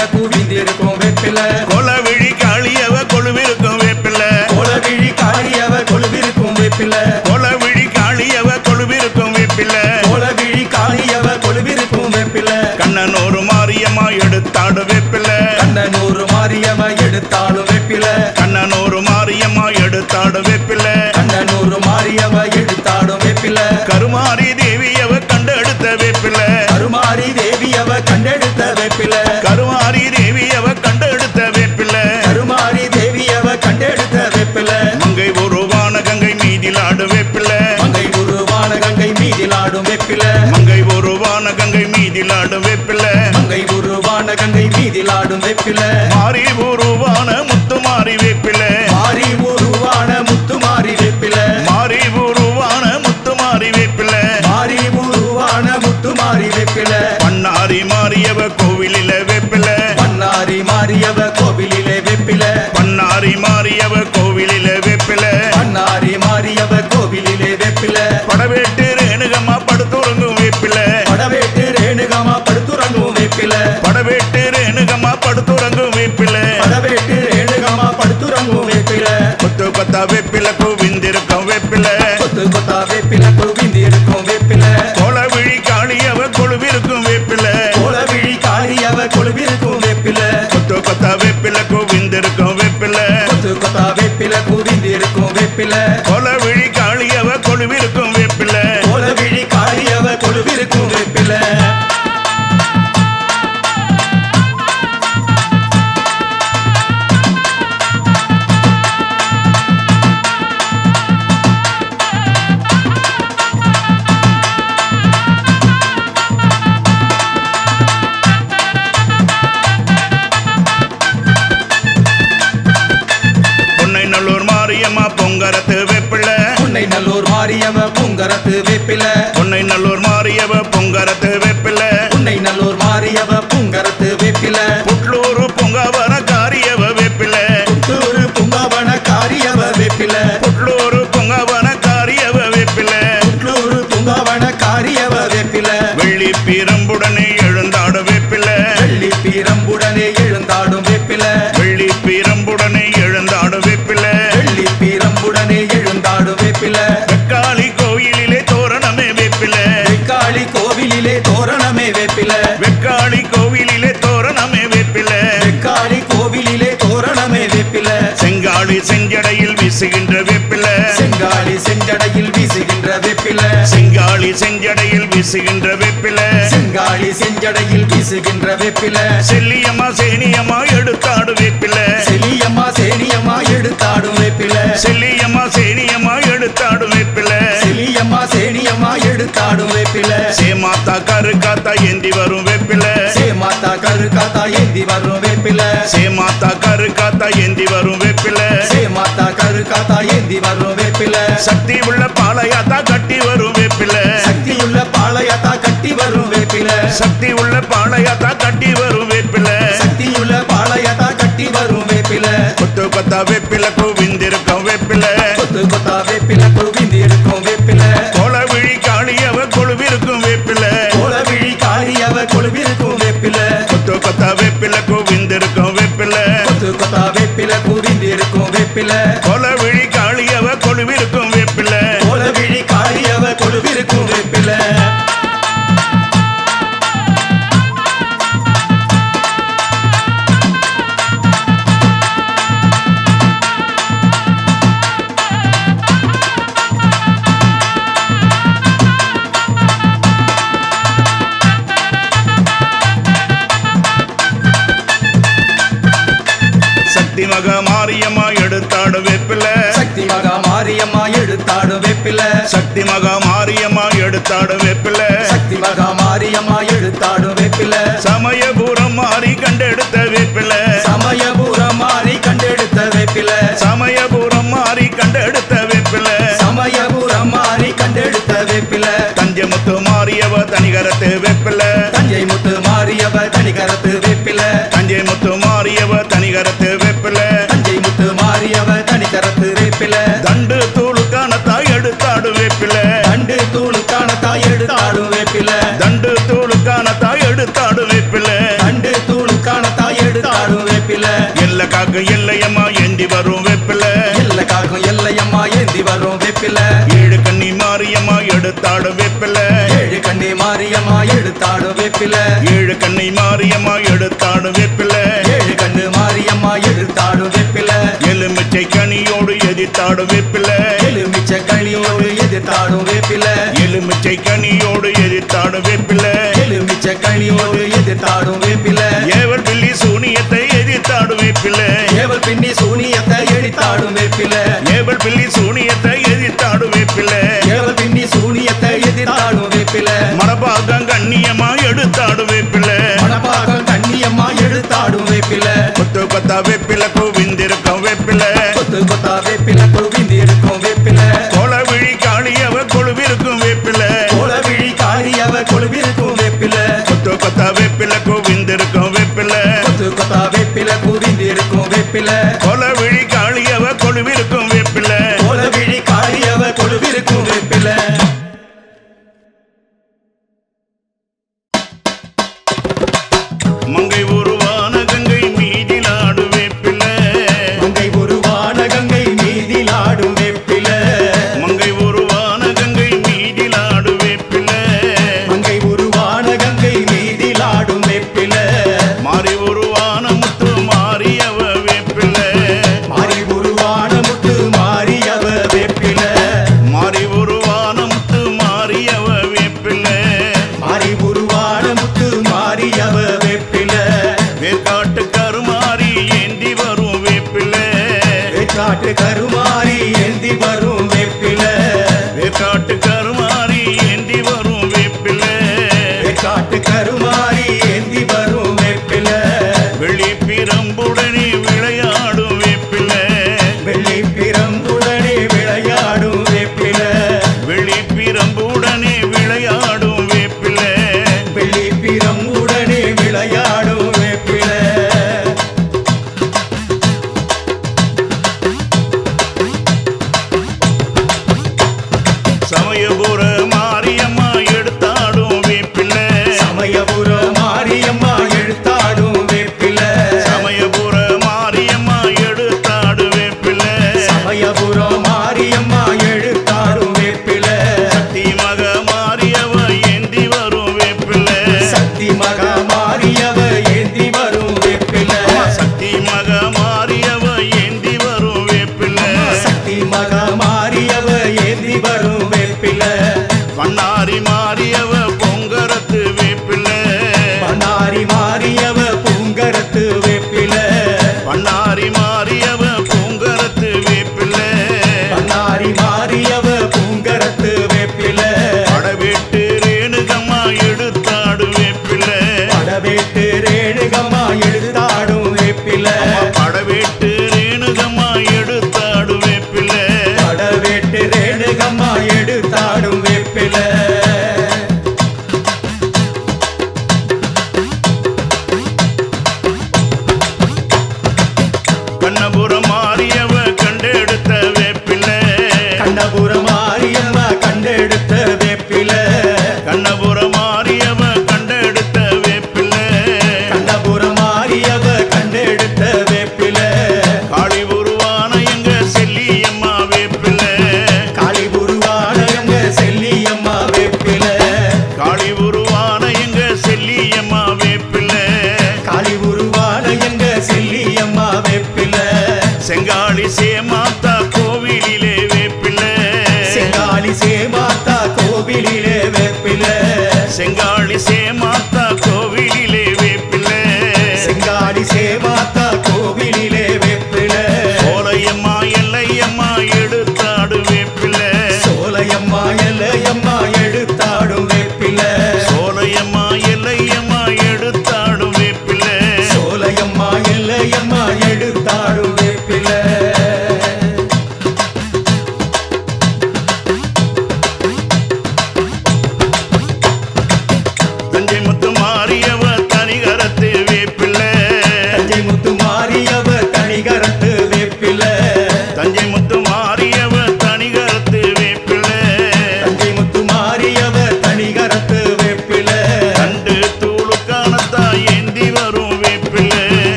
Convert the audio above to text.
வேப்பில குவிந்திருக்கும் வேப்பில கொலவிழி காளியவ கொழுவிருக்கும் வேப்பில கோலவிழி காளியவ கொழுவிருக்கும் வேப்பில கொலவிழி காளியவ கொழுவிருக்கும் வேப்பில கோலவிழி காளியவ கொழுவிருக்கும் வேப்பில கண்ணனூர் மாரியம்மா எடுத்தாடு வேப்பில கண்ணனூர் மாரியம்ம எடுத்தாலும் வேப்பில கண்ணனூர் மாரியம்மா எடுத்தாடு வேப்பில கண்ணனூர் மாரியம்ம எடுத்தாடும் வேப்பில கருமாரி தேவியவ கண்டெடுத்த வேப்பில கருமாரி தேவியவ கண்டெடுத்த வேப்பில கருமாரி தேவியவ கண்டெடுத்த வேப்பில கருமாரி தேவியவ கண்டெடுத்த வேப்பில மங்கை உருவான கங்கை மீதிலாடு வேப்பில மங்கை உருவான கங்கை மீதிலாடும் வேப்பில மங்கை உருவான கங்கை மீதிலாடு வேப்பில மங்கை உருவான கங்கை மீதிலாடும் வேப்பில மாறி உருவான முத்து மாறி வேப்பில மாறி உருவான முத்துமாரி வேப்பில மாறி உருவான முத்து மாறி வேப்பில மாறி உருவான முத்துமாரி வேப்பில பண்ணாரி மாறியவ கோவிலில வேப்பில பண்ணாரி மாரியவ கோவிலிலே வேப்பில பண்ணாரி மாறியவ கோவிலில வேப்பில பண்ணாரி மாரியவ கோவிலிலே வேப்பில படவேட்டு ரேணுகம்மா படுத்துறங்கும் வேப்பில படவேட்டு ரேணுகமா படுத்துறங்கும் வேப்பில படவேட்டு ரேணுகம்மா படுத்துறங்கும் வேப்பில படவேட்டு ரேணுகமா படுத்துறங்கும் வேப்பில கொத்து கொத்தா வேப்பில கோவிந்திருக்கும் வேப்பில கொத்து கொத்தா வேப்பில குவிந்து இருக்கும் வேப்பில கோலவிழி காளியவ கொழுவிருக்கும் வேப்பில கோலவிழி காளியவ கொழுவிருக்கும் வேப்பில கொத்து கொத்தா வேப்பில கோவிந்திருக்கும் வேப்பில கொத்து கொத்தா வேப்பில குவிந்து இருக்கும் வேப்பில கோலவிழி காளியவ கொழுவிருக்கும் வேப்பில கோலவிழி காளியவ கொழுவிருக்கும் வேப்பில பொன்னை நல்லூர் மாரியம்மா பொங்கரத்து வேப்பில உன்னை நல்லூர் மாரியவ பூங்கரத்து வேப்பில பொன்னை நல்லூர் மாரியவ பொங்கரத்து வேப்பில உன்னை நல்லூர் மாரியவ பூங்கரத்து வேப்பில புட்லூர் பொங்கவர காரியவ வேப்பில புத்தூரு புங்கவன காரியவ வேப்பில புட்லூர் பொங்கவன காரியவ வேப்பில புத்தூரு புங்கவன காரியவ வேப்பில வெள்ளி பீரம்புடனே எழுந்தாடு வேப்பில வெள்ளி பீரம்புடனே எழுந்தாடும் வேப்பில வெள்ளி பீரம்புடனே எழுந்தாடு வேப்பில வெள்ளி பீரம்புடனே எழுந்தாடும் வேப்பில வெக்காளி கோயிலிலே தோரணமே வேப்பில வெக்காளி கோவிலிலே தோரணமே வேப்பில வெக்காளி கோவிலிலே தோரணமே வேப்பில வெக்காளி கோவிலிலே தோரணமே வேப்பில செங்காளி செஞ்சடையில் வீசுகின்ற வேப்பில செங்காளி செஞ்சடையில் வீசுகின்ற வேப்பில செங்காளி செஞ்சடையில் வீசுகின்ற வேப்பில செங்காளி செஞ்சடையில் வீசுகின்ற வேப்பில செல்லியம்மா சேனியம்மா எடுத்தாடு வேப்பில செலியம்மா சேனியம்மா எடுத்தாடும் வேப்பில செல்லியம்மா சேனியம்மா எடுத்தாடு வேப்பில செலியம்மா சேனியம்மா எடுத்தாடும் வேப்பில சேமாத்தா கருக்காத்தா ஏந்தி வரும் வேப்பில சே மாதா கரு காத்தா ஏந்தி வரும் வேப்பில சேமாத்தா கருக்காத்தா ஏந்தி வரும் வேப்பில சே மாதா கரு காத்தா ஏந்தி வரும் வேப்பில சக்தி உள்ள பாளையாத்தா கட்டி வரும் வேப்பில சக்தியுள்ள பாளையத்தா கட்டி வரும் வேப்பில சக்தி உள்ள பாளையாத்தா கட்டி வரும் வேப்பில சக்தியுள்ள பாளையத்தா கட்டி வரும் வேப்பில கொத்து கொத்தா வேப்பில கோவிந்திருக்கும் வேப்பில கொத்து கொத்தா வேப்பில குவிந்து இருக்கும் வேப்பில கோலவிழி காளியவ கொழுவிருக்கும் வேப்பில கோலவிழி காளியவ கொழுவிருக்கும் வேப்பில கொத்து கொத்தா வேப்பில கோவிந்திருக்கும் வேப்பில கொத்து கொத்தா வேப்பில குவிந்து இருக்கும் வேப்பில கோலவிழி காளியவ கொழுவிருக்கும் வேப்பில கோலவிழி காளியவ கொழுவிருக்கும் வேப்பில சக்தி மக மாரியம்மா எடுத்தாடு வேப்பில சக்தி மகா மாரியம்மா எடுத்தாடும் வேப்பில சக்தி மக மாரியம்மா எடுத்தாடு வேப்பில சக்தி மகா மாரியம்மா எடுத்தாடும் வேப்பில சமயபுரம் மாறி கண்டெடுத்த வேப்பில சமயபுரம் மாறி கண்டெடுத்த வேப்பில சமயபுரம் மாறி கண்டெடுத்த வேப்பில சமயபுரம் மாறி கண்டெடுத்த வேப்பில தஞ்சமுத்து மாரியவ தனிகரத்து வேப்பில தஞ்சை முத்து மாரியவ தனிகரத்து வேப்பில தஞ்சை முத்து மாரியவ தனிகரத்து வேப்பில தஞ்சை முத்து மாரியவ தனிகரத்து வேப்பில தண்டு தூளுக்கான தாய் எடுத்தாடு வேப்பில கண்டு தூளுக்கான தாய் எடுத்தாடும் வேப்பில வேப்பில ஏழு கண்ணை மாரியம்மா எடுத்தாடும் வேப்பில ஏழு கண்ணு மாரியம்மா எடுத்தாடும் வேப்பில எலுமிச்சை கனியோடு எதிர்த்தாடும் வேப்பில எலுமிச்ச கனியோடு எதிர்த்தாடும் வேப்பில எலுமிச்சை கனியோடு எதிர்த்தாடும் வேப்பில எலுமிச்ச கனியோடு எதிர்த்தாடும் வேப்பில ஏவல் பில்லி சூனியத்தை எதிர்த்தாடும் வேப்பில ஏவல் பின்னி சூனியத்தை எடித்தாடும் வேப்பில ஏவல் பில்லி சூனியத்தை எதிர்த்தாடும் வேப்பில ஏவல் பின்னி சூனியத்தை எதிர்த்தாடும் வேப்பில மரபாகம் கண்ணியமா எடுத்தாடும் வேப்பில மணப்பாக்கம் கண்ணியம்மா எடுத்தாடும் வேப்பில கொத்து கொத்தா வேப்பில குவிந்திருக்கும் வேப்பில கொத்து கொத்தா வேப்பில குவிந்து இருக்கும் வேப்பில கோல விழி காளியவ கொழுவிருக்கும் வேப்பில கோல விழி காரியவ கொழுவிருக்கும் வேப்பில கொத்து கொத்தா வேப்பில குவிந்திருக்கும் வேப்பில கொத்து கொத்தா வேப்பில குவிந்து இருக்கும் வேப்பில கோல விழி காளியவ கொழுவிருக்கும் வேப்பில கோல விழி காரியவ கொழுவிருக்கும் வேப்பில மங்கை உருவான கங்கை மீதிலாடு வேப்பில மங்கை உருவான கங்கை மீதில் ஆடும் வேப்பில மங்கை உருவான கங்கை மீதிலாடு வேப்பில மங்கை உருவான கங்கை மீதில் ஆடும் வேப்பில மாறி உருவான முத்து மாறியவ வேப்பில மாறி உருவான முத்து மாறியவ வேப்பில மாறி உருவான முத்து மாறியவ வேப்பில மாறி உருவான முத்து மாறியவ வேப்பில வேற்காட்டு கருமாறி ஏந்தி வரும் வேப்பில காட்டு கருமாறி ஏந்தி வரும்